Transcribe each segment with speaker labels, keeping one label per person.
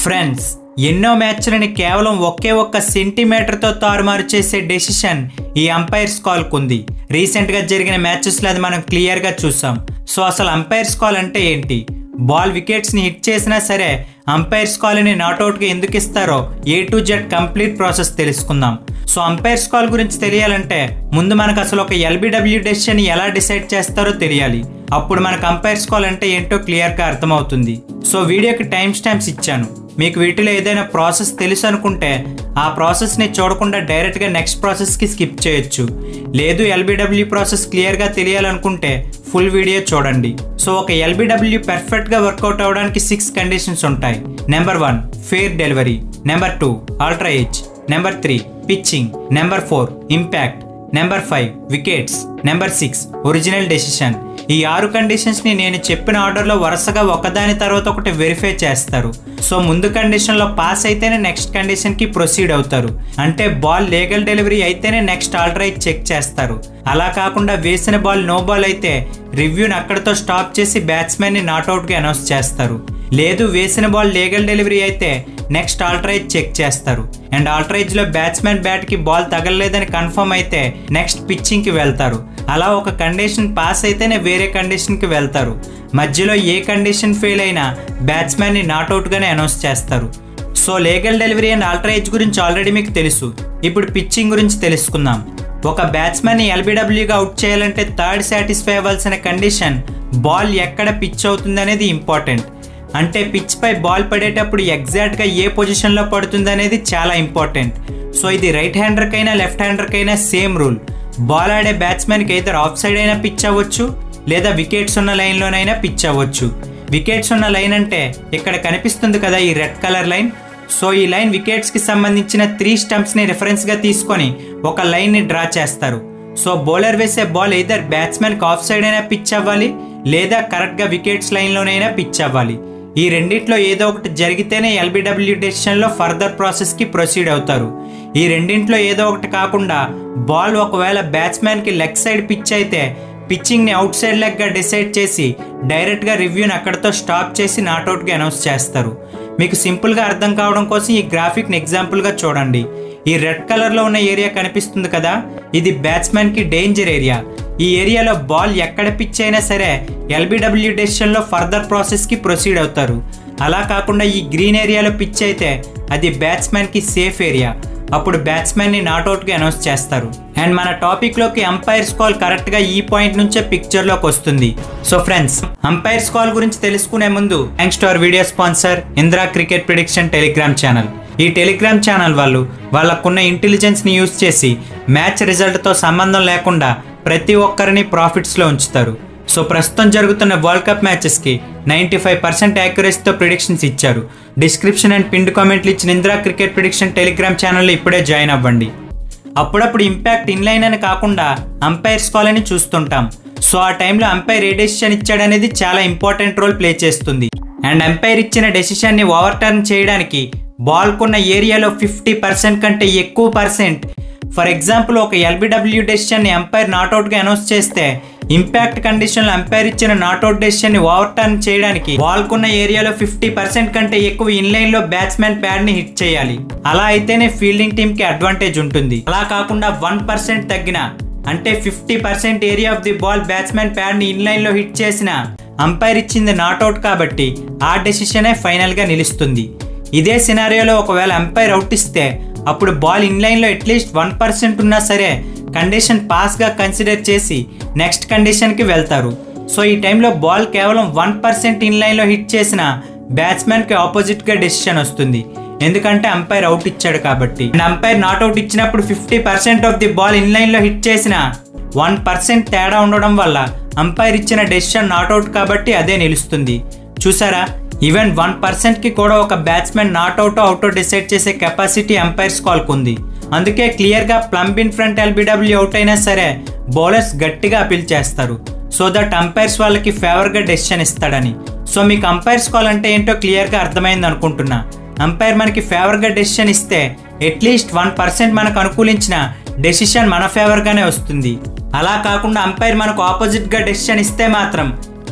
Speaker 1: friends ఎన్నో మ్యాచ్లని కేవలం ఒకే ఒక్క సెంటీమీటర్తో తారుమారు చేసే డెసిషన్ ఈ అంపైర్స్ కాల్కు ఉంది రీసెంట్గా జరిగిన మ్యాచెస్లో అది మనం క్లియర్గా చూసాం సో అసలు అంపైర్స్ కాల్ అంటే ఏంటి బాల్ వికెట్స్ని హిట్ చేసినా సరే అంపైర్స్ కాల్ని నాట్అవుట్గా ఎందుకు ఇస్తారో A to Z complete process తెలుసుకుందాం సో అంపైర్స్ కాల్ గురించి తెలియాలంటే ముందు మనకు అసలు ఒక ఎల్బిడబ్ల్యూ డెసిషన్ ఎలా డిసైడ్ చేస్తారో తెలియాలి అప్పుడు మనకు అంపైర్స్ కాల్ అంటే ఏంటో క్లియర్గా అర్థమవుతుంది సో వీడియోకి టైం స్టాంప్స్ ఇచ్చాను మీకు వీటిలో ఏదైనా ప్రాసెస్ తెలుసు అనుకుంటే ఆ ప్రాసెస్ని చూడకుండా డైరెక్ట్గా నెక్స్ట్ ప్రాసెస్కి స్కిప్ చేయొచ్చు లేదు ఎల్బిడబ్ల్యూ ప్రాసెస్ క్లియర్గా తెలియాలనుకుంటే ఫుల్ వీడియో చూడండి సో ఒక ఎల్బిడబ్ల్యూ పర్ఫెక్ట్గా వర్కౌట్ అవ్వడానికి సిక్స్ కండిషన్స్ ఉంటాయి number one fair delivery number two ultra edge number three pitching number four impact number five wickets number six original decision ఈ ఆరు కండిషన్స్ని నేను చెప్పిన ఆర్డర్లో వరుసగా ఒకదాని తర్వాత ఒకటి వెరిఫై చేస్తారు సో ముందు కండిషన్లో పాస్ అయితేనే నెక్స్ట్ కండిషన్కి ప్రొసీడ్ అవుతారు అంటే బాల్ లీగల్ డెలివరీ అయితేనే నెక్స్ట్ ఆల్ట్రైట్ చెక్ చేస్తారు అలా కాకుండా వేసిన బాల్ నో బాల్ అయితే రివ్యూని అక్కడితో స్టాప్ చేసి బ్యాట్స్మెన్ని నాట్అవుట్గా అనౌన్స్ చేస్తారు లేదు వేసిన బాల్ లీగల్ డెలివరీ అయితే నెక్స్ట్ ఆల్ట్రైజ్ చెక్ చేస్తారు అండ్ ఆల్ట్రైజ్ లో బ్యాట్స్మెన్ బ్యాట్ కి బాల్ తగలలేదని కన్ఫర్మ్ అయితే నెక్స్ట్ పిచ్చింగ్ కి వెళ్తారు అలా ఒక కండిషన్ పాస్ అయితేనే వేరే కండిషన్ కి వెళ్తారు మధ్యలో ఏ కండిషన్ ఫెయిల్ అయినా బ్యాట్స్మెన్ ని నాట్అవుట్ గానే అనౌన్స్ చేస్తారు so legal delivery and ultra edge గురించి ఆల్రెడీ మీకు తెలుసు ఇప్పుడు పిచ్చింగ్ గురించి తెలుసుకుందాం ఒక బ్యాట్స్మెన్ ఎల్బిడబ్ల్యూగా అవుట్ చేయాలంటే థర్డ్ సాటిస్ఫై అవ్వాల్సిన కండిషన్ బాల్ ఎక్కడ పిచ్ అవుతుంది అనేది ఇంపార్టెంట్ అంటే పిచ్ పై బాల్ పడేటప్పుడు ఎగ్జాక్ట్గా ఏ పొజిషన్లో పడుతుంది అనేది చాలా ఇంపార్టెంట్ సో ఇది రైట్ హ్యాండర్కైనా లెఫ్ట్ హ్యాండర్కైనా సేమ్ రూల్ బాల్ ఆడే బ్యాట్స్మెన్కి అయితే ఆఫ్ సైడ్ అయినా పిచ్ అవ్వచ్చు లేదా వికెట్స్ ఉన్న లైన్లోనైనా పిచ్ అవ్వచ్చు వికెట్స్ ఉన్న లైన్ అంటే ఇక్కడ కనిపిస్తుంది కదా ఈ రెడ్ కలర్ లైన్ సో ఈ లైన్ వికెట్స్కి సంబంధించిన త్రీ స్టంప్స్ని రిఫరెన్స్గా తీసుకొని ఒక లైన్ని డ్రా చేస్తారు సో బౌలర్ వేసే బాల్ ఇద్దరు బ్యాట్స్మెన్కి ఆఫ్ సైడ్ అయినా పిచ్ అవ్వాలి లేదా కరెక్ట్గా వికెట్స్ లైన్లోనైనా పిచ్ అవ్వాలి ఈ రెండిట్లో ఏదో ఒకటి జరిగితేనే ఎల్బిడబ్ల్యూ డెసిషన్లో ఫర్దర్ ప్రాసెస్కి ప్రొసీడ్ అవుతారు ఈ రెండింట్లో ఏదో ఒకటి కాకుండా బాల్ ఒకవేళ బ్యాట్స్మెన్కి లెగ్ సైడ్ పిచ్ అయితే పిచ్చింగ్ని అవుట్ సైడ్ లెగ్గా డిసైడ్ చేసి డైరెక్ట్గా రివ్యూని అక్కడితో స్టాప్ చేసి నాట్అవుట్గా అనౌన్స్ చేస్తారు మీకు సింపుల్గా అర్థం కావడం కోసం ఈ గ్రాఫిక్ని ఎగ్జాంపుల్గా చూడండి ఈ రెడ్ కలర్లో ఉన్న ఏరియా కనిపిస్తుంది కదా ఇది బ్యాట్స్మెన్కి డేంజర్ ఏరియా ఈ ఏరియాలో బాల్ ఎక్కడ పిచ్ అయినా సరే ఎల్బిడబ్ల్యూ డెసిషన్లో ఫర్దర్ ప్రాసెస్కి ప్రొసీడ్ అవుతారు అలా కాకుండా ఈ గ్రీన్ ఏరియాలో పిచ్ అయితే అది బ్యాట్స్మెన్కి సేఫ్ ఏరియా అప్పుడు బ్యాట్స్మెన్ని నాట్అవుట్గా అనౌన్స్ చేస్తారు అండ్ మన టాపిక్లోకి అంపైర్స్ కాల్ కరెక్ట్గా ఈ పాయింట్ నుంచే పిక్చర్లోకి వస్తుంది సో ఫ్రెండ్స్ అంపైర్స్ కాల్ గురించి తెలుసుకునే ముందు thanks to our video sponsor Indira cricket prediction telegram channel ఈ టెలిగ్రామ్ ఛానల్ వాళ్ళు వాళ్ళకున్న ఇంటెలిజెన్స్ని యూజ్ చేసి మ్యాచ్ రిజల్ట్తో సంబంధం లేకుండా ప్రతి ఒక్కరిని ప్రాఫిట్స్లో ఉంచుతారు సో ప్రస్తుతం జరుగుతున్న వరల్డ్ కప్ మ్యాచెస్కి నైంటీ ఫైవ్ పర్సెంట్ యాక్యురసీతో ప్రిడిక్షన్స్ ఇచ్చారు డిస్క్రిప్షన్ అండ్ పిండ్ కామెంట్లు ఇచ్చిన ఇందిరా క్రికెట్ ప్రిడిక్షన్ టెలిగ్రామ్ ఛానల్లో ఇప్పుడే జాయిన్ అవ్వండి అప్పుడప్పుడు ఇంపాక్ట్ ఇన్లైన్ అని కాకుండా అంపైర్స్ కాల్ అని చూస్తుంటాం సో ఆ టైంలో అంపైర్ ఏ డెసిషన్ ఇచ్చాడనేది చాలా ఇంపార్టెంట్ రోల్ ప్లే చేస్తుంది అండ్ అంపైర్ ఇచ్చిన డెసిషన్ని ఓవర్ టర్న్ చేయడానికి బాల్కున్న ఏరియాలో ఫిఫ్టీ పర్సెంట్ కంటే ఎక్కువ పర్సెంట్ ఫర్ ఎగ్జాంపుల్ ఒక ఎల్బిడబ్ల్యూ డెసిషన్ని అంపైర్ నాట్అవుట్గా అనౌన్స్ చేస్తే ఇంపాక్ట్ కండిషన్లో అంపైర్ ఇచ్చిన నాట్అవుట్ డెసిషన్ని ఓవర్ టర్న్ చేయడానికి బాల్కున్న ఏరియాలో ఫిఫ్టీ పర్సెంట్ కంటే ఎక్కువ ఇన్లైన్లో బ్యాట్స్మెన్ ప్యాడ్ని హిట్ చేయాలి అలా అయితేనే ఫీల్డింగ్ టీంకి అడ్వాంటేజ్ ఉంటుంది అలా కాకుండా వన్ పర్సెంట్ తగ్గిన అంటే fifty percent area of the ball batsmen ప్యాడ్ని ఇన్లైన్లో హిట్ చేసిన అంపైర్ ఇచ్చింది నాట్అవుట్ కాబట్టి ఆ డెసిషనే ఫైనల్గా నిలుస్తుంది ఇదే సినారియోలో ఒకవేళ అంపైర్ అవుట్ ఇస్తే అప్పుడు బాల్ ఇన్లైన్లో అట్లీస్ట్ వన్ పర్సెంట్ ఉన్నా సరే కండిషన్ పాస్గా కన్సిడర్ చేసి నెక్స్ట్ కండిషన్కి వెళ్తారు సో ఈ టైంలో బాల్ కేవలం వన్ పర్సెంట్ ఇన్లైన్లో హిట్ చేసిన బ్యాట్స్మెన్కి ఆపోజిట్గా డెసిషన్ వస్తుంది ఎందుకంటే అంపైర్ అవుట్ ఇచ్చాడు కాబట్టి అండ్ అంపైర్ నాట్ అవుట్ ఇచ్చినప్పుడు fifty percent of the ball ఇన్లైన్లో హిట్ చేసిన వన్ పర్సెంట్ తేడా ఉండడం వల్ల అంపైర్ ఇచ్చిన డెసిషన్ నాట్అవుట్ కాబట్టి అదే నిలుస్తుంది చూసారా ఈవెన్ వన్ పర్సెంట్కి కూడా ఒక బ్యాట్స్మెన్ నాట్అవుట్ అవుటో డిసైడ్ చేసే కెపాసిటీ అంపైర్స్ కాల్కు ఉంది అందుకే క్లియర్గా plumb in front LBW out అయినా సరే బౌలర్స్ గట్టిగా అపీల్ చేస్తారు సో దట్ అంపైర్స్ వాళ్ళకి ఫేవర్గా డెసిషన్ ఇస్తాడని సో మీకు అంపైర్స్ కాల్ అంటే ఏంటో క్లియర్గా అర్థమైంది అనుకుంటున్నా అంపైర్ మనకి ఫేవర్గా డెసిషన్ ఇస్తే అట్లీస్ట్ వన్ పర్సెంట్ మనకు అనుకూలించిన డెసిషన్ మన ఫేవర్గానే వస్తుంది అలా కాకుండా అంపైర్ మనకు ఆపోజిట్గా డెసిషన్ ఇస్తే మాత్రం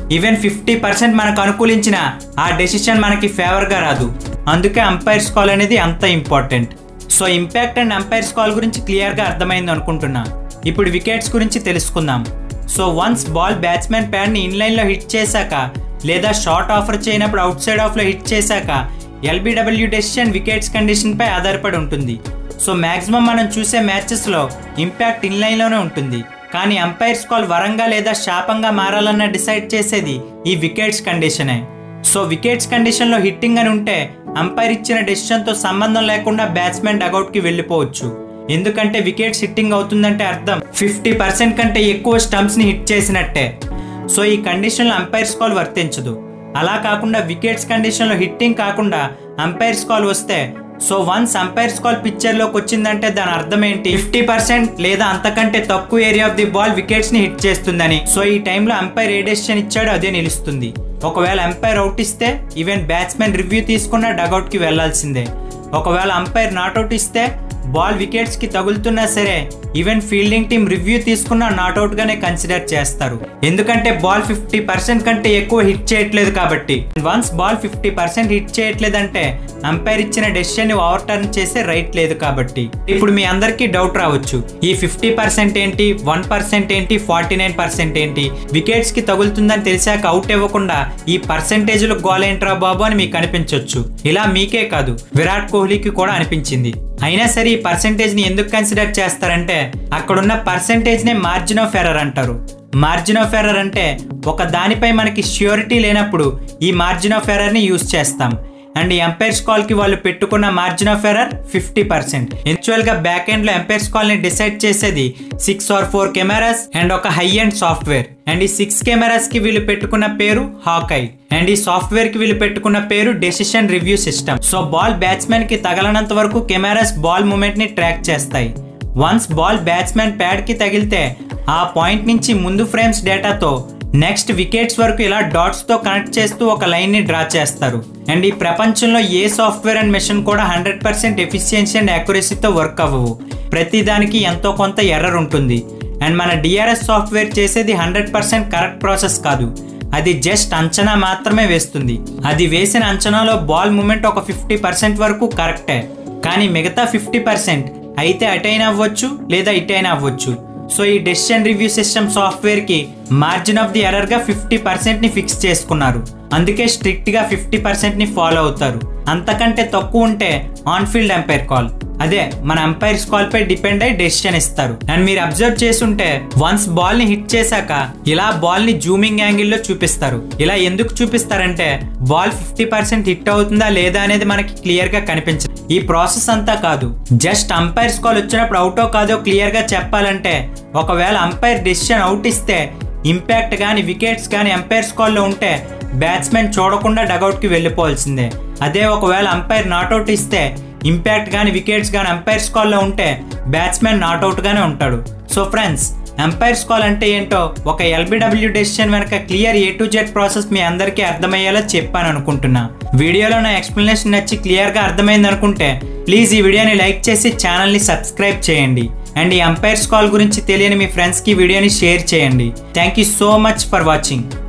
Speaker 1: ఈవెన్ ఫిఫ్టీ పర్సెంట్ మనకు అనుకూలించిన ఆ డెసిషన్ మనకి ఫేవర్గా రాదు అందుకే అంపైర్స్ కాల్ అనేది అంత important so impact and umpire's call గురించి క్లియర్గా అర్థమైంది అనుకుంటున్నా ఇప్పుడు వికెట్స్ గురించి తెలుసుకుందాం సో వన్స్ బాల్ బ్యాట్స్మెన్ ప్యాడ్ని ఇన్లైన్లో హిట్ చేశాక లేదా షార్ట్ ఆఫర్ చేయనప్పుడు అవుట్ సైడ్ ఆఫ్లో హిట్ చేశాక ఎల్బిడబ్ల్యూ డెసిషన్ వికెట్స్ కండిషన్పై ఆధారపడి ఉంటుంది సో మ్యాక్సిమం మనం చూసే మ్యాచెస్లో ఇంపాక్ట్ ఇన్లైన్లోనే ఉంటుంది కానీ అంపైర్స్ కాల్ వరంగా లేదా శాపంగా మారాలన్న డిసైడ్ చేసేది ఈ వికెట్స్ కండిషనే సో వికెట్స్ కండిషన్లో హిట్టింగ్ అని ఉంటే అంపైర్ ఇచ్చిన డెసిషన్తో సంబంధం లేకుండా బ్యాట్స్మెన్ డగౌట్కి వెళ్ళిపోవచ్చు ఎందుకంటే వికెట్స్ హిట్టింగ్ అవుతుందంటే అర్థం ఫిఫ్టీ పర్సెంట్ కంటే ఎక్కువ స్టంప్స్ని హిట్ చేసినట్టే సో ఈ కండిషన్లో అంపైర్స్ కాల్ వర్తించదు అలా కాకుండా వికెట్స్ కండిషన్లో హిట్టింగ్ కాకుండా అంపైర్స్ కాల్ వస్తే సో వన్స్ అంపైర్స్ కాల్ పిక్చర్లోకి వచ్చిందంటే దాని అర్థం ఏంటి ఫిఫ్టీ పర్సెంట్ లేదా అంతకంటే తక్కువ area of the ball wickets ని హిట్ చేస్తుందని సో ఈ టైంలో అంపైర్ ఏ డెసిషన్ ఇచ్చాడో అదే నిలుస్తుంది ఒకవేళ అంపైర్ అవుట్ ఇస్తే ఈవెన్ బ్యాట్స్మెన్ రివ్యూ తీసుకున్న డగౌట్ కి వెళ్లాల్సిందే ఒకవేళ అంపైర్ నాట్అవుట్ ఇస్తే బాల్ వికెట్స్ కి తగులుతున్నా సరే ఈవెన్ ఫీల్డింగ్ టీం రివ్యూ తీసుకున్న నాట్అవుట్ గానే కన్సిడర్ చేస్తారు ఎందుకంటే బాల్ ఫిఫ్టీ పర్సెంట్ కంటే ఎక్కువ హిట్ చేయట్లేదు కాబట్టి once ball fifty percent hit చేయట్లేదంటే అంపైర్ ఇచ్చిన డెసిషన్ ని ఓవర్ టర్న్ చేసే రైట్ లేదు కాబట్టి ఇప్పుడు మీ అందరికీ డౌట్ రావచ్చు ఈ ఫిఫ్టీ పర్సెంట్ ఏంటి వన్ పర్సెంట్ ఏంటి ఫార్టీ నైన్ పర్సెంట్ ఏంటి వికెట్స్ కి తగులుతుందని తెలిసాక అవుట్ ఇవ్వకుండా ఈ పర్సెంటేజ్ లో గోల్ ఏంట్రా బాబు అని మీకు అనిపించవచ్చు ఇలా మీకే కాదు విరాట్ కోహ్లీకి కూడా అనిపించింది అయినా సరే ఈ పర్సెంటేజ్ ని ఎందుకు కన్సిడర్ చేస్తారంటే అక్కడున్న పర్సెంటేజ్ నే మార్జిన్ ఆఫ్ ఎర్రర్ అంటారు మార్జిన్ ఆఫ్ ఎర్రర్ అంటే ఒక దానిపై మనకి ష్యూరిటీ లేనప్పుడు ఈ మార్జిన్ ఆఫ్ ఎర్రర్ ని యూస్ చేస్తాం అండ్ ఈ ఎంపైర్స్ కాల్ కి వాళ్ళు పెట్టుకున్న margin of error fifty percent actual గా బ్యాక్ ఎండ్ లో ఎంపైర్స్ కాల్ ని డిసైడ్ చేసేది six or four cameras and ఒక హై ఎండ్ సాఫ్ట్వేర్ అండ్ ఈ సిక్స్ కెమెరాస్ కి వీళ్ళు పెట్టుకున్న పేరు హాకై అండ్ ఈ సాఫ్ట్వేర్ కి వీళ్ళు పెట్టుకున్న పేరు decision review system so ball batsmen కి తగలనంత వరకు కెమెరాస్ బాల్ మూమెంట్ ని ట్రాక్ చేస్తాయి వన్స్ బాల్ బ్యాట్స్మెన్ ప్యాడ్ కి తగిలితే ఆ పాయింట్ నుంచి ముందు ఫ్రేమ్స్ డేటాతో నెక్స్ట్ వికెట్స్ వరకు ఇలా డాట్స్ తో కనెక్ట్ చేస్తూ ఒక లైన్ ని డ్రా చేస్తారు అండ్ ఈ ప్రపంచంలో ఏ సాఫ్ట్వేర్ అండ్ మెషిన్ కూడా హండ్రెడ్ పర్సెంట్ ఎఫిషియన్సీ అండ్ అక్యురసీతో వర్క్ అవ్వవు ప్రతి దానికి ఎంతో కొంత ఎర్రర్ ఉంటుంది అండ్ మన డిఆర్ఎస్ సాఫ్ట్వేర్ చేసేది హండ్రెడ్ పర్సెంట్ కరెక్ట్ ప్రాసెస్ కాదు అది జస్ట్ అంచనా మాత్రమే వేస్తుంది అది వేసిన అంచనాలో బాల్ మూమెంట్ ఒక ఫిఫ్టీ పర్సెంట్ వరకు కరెక్టే కానీ మిగతా ఫిఫ్టీ పర్సెంట్ అయితే అటైనా అవ్వచ్చు లేదా ఇటైనా అవ్వచ్చు సో ఈ డెసిషన్ రివ్యూ సిస్టమ్ సాఫ్ట్వేర్ కి మార్జిన్ ఆఫ్ ది ఎర్రర్ గా ఫిఫ్టీ పర్సెంట్ ని ఫిక్స్ చేసుకున్నారు అందుకే స్ట్రిక్ట్ గా ఫిఫ్టీ పర్సెంట్ ని ఫాలో అవుతారు అంతకంటే తక్కువ ఉంటే ఆన్ ఫీల్డ్ ఎంపైర్ కాల్ అదే మన ఎంపైర్స్ కాల్ పై డిపెండ్ అయి డెసిషన్ ఇస్తారు అండ్ మీరు అబ్జర్వ్ చేసుంటే వన్స్ బాల్ ని హిట్ చేశాక ఇలా బాల్ ని జూమింగ్ యాంగిల్ లో చూపిస్తారు ఇలా ఎందుకు చూపిస్తారంటే బాల్ ఫిఫ్టీ పర్సెంట్ హిట్ అవుతుందా లేదా అనేది మనకి క్లియర్ గా కనిపించదు ఈ ప్రాసెస్ అంతా కాదు జస్ట్ అంపైర్స్ కాల్ వచ్చినప్పుడు అవుటో కాదో క్లియర్ గా చెప్పాలంటే ఒకవేళ అంపైర్ డెసిషన్ అవుట్ ఇస్తే ఇంపాక్ట్ కానీ వికెట్స్ కానీ అంపైర్స్ కాల్లో ఉంటే బ్యాట్స్మెన్ చూడకుండా డగౌట్కి వెళ్ళిపోవాల్సిందే అదే ఒకవేళ అంపైర్ నాట్అవుట్ ఇస్తే ఇంపాక్ట్ కానీ వికెట్స్ కానీ అంపైర్స్ కాల్లో ఉంటే బ్యాట్స్మెన్ నాట్అవుట్గానే ఉంటాడు సో ఫ్రెండ్స్ ఎంపైర్స్ కాల్ అంటే ఏంటో ఒక ఎల్బిడబ్ల్యూ డెసిషన్ వెనక clear A to Z process మీ అందరికీ అర్థమయ్యేలా చెప్పాను అనుకుంటున్నా వీడియోలో నా ఎక్స్ప్లెనేషన్ నచ్చి క్లియర్గా అర్థమైంది అనుకుంటే ప్లీజ్ ఈ వీడియోని లైక్ చేసి ఛానల్ని సబ్స్క్రైబ్ చేయండి అండ్ ఈ ఎంపైర్స్ కాల్ గురించి తెలియని మీ ఫ్రెండ్స్కి వీడియోని షేర్ చేయండి thank you so much for watching